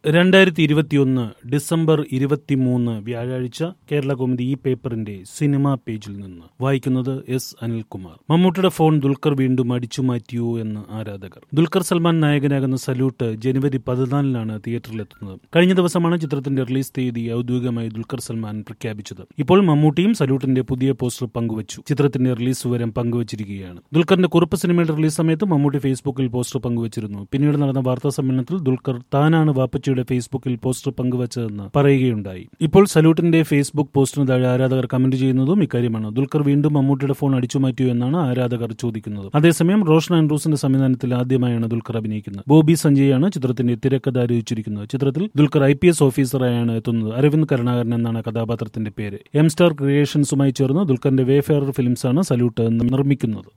രണ്ടായിരത്തി ഇരുപത്തിയൊന്ന് ഡിസംബർ ഇരുപത്തിമൂന്ന് വ്യാഴാഴ്ച കേരള കോമഡി ഈ പേപ്പറിന്റെ സിനിമാ പേജിൽ നിന്ന് വായിക്കുന്നത് എസ് അനിൽകുമാർ മമ്മൂട്ടിയുടെ ഫോൺ ദുൽഖർ വീണ്ടും അടിച്ചു മാറ്റിയോ എന്ന് ആരാധകർ ദുൽഖർ സൽമാൻ നായകനാകുന്ന സല്യൂട്ട് ജനുവരി പതിനാലിനാണ് തിയേറ്ററിലെത്തുന്നത് കഴിഞ്ഞ ദിവസമാണ് ചിത്രത്തിന്റെ റിലീസ് തീയതി ഔദ്യോഗികമായി ദുൽഖർ സൽമാൻ പ്രഖ്യാപിച്ചത് ഇപ്പോൾ മമ്മൂട്ടിയും സല്യൂട്ടിന്റെ പുതിയ പോസ്റ്റർ പങ്കുവച്ചു ചിത്രത്തിന്റെ റിലീസ് വിവരം പങ്കുവച്ചിരിക്കുകയാണ് ദുൽഖറിന്റെ കുറുപ്പ് സിനിമയുടെ റിലീസ് സമയത്ത് മമ്മൂട്ടി ഫേസ്ബുക്കിൽ പോസ്റ്റർ പങ്കുവച്ചിരുന്നു പിന്നീട് നടന്ന വാർത്താ സമ്മേളനത്തിൽ ദുൽഖർ താനാണ് വാപ്പച്ചിയുടെ ഫേസ്ബുക്കിൽ പോസ്റ്റർ പങ്കുവച്ചതെന്ന് പറയുകയുണ്ടായി ഇപ്പോൾ സല്യൂട്ടിന്റെ ഫേസ്ബുക്ക് പോസ്റ്റിന് താഴെ ആരാധകർ കമന്റ് ചെയ്യുന്നതും ഇക്കാര്യമാണ് ദുൽഖർ വീണ്ടും മമ്മൂട്ടിയുടെ ഫോൺ അടിച്ചു മാറ്റിയോ എന്നാണ് ആരാധകർ ചോദിക്കുന്നത് അതേസമയം റോഷൻ ആൻഡ്രൂസിന്റെ സംവിധാനത്തിൽ ആദ്യമായാണ് ദുൽഖർ അഭിനയിക്കുന്നത് ബോബി സഞ്ജയാണ് ചിത്രത്തിന്റെ തിരക്കഥ ആലോചിച്ചിരിക്കുന്നത് ചിത്രത്തിൽ ദുൽഖർ ഐ പി എസ് ഓഫീസറായാണ് എത്തുന്നത് അരവിന്ദ് കരുണാകരൻ എന്നാണ് കഥാപാത്രത്തിന്റെ പേര് എം സ്റ്റാർ ക്രിയേഷൻസുമായി ചേർന്ന് ദുൽഖറിന്റെ വേഫെയർ ഫിലിംസാണ് സല്യൂട്ട് നിർമ്മിക്കുന്നത്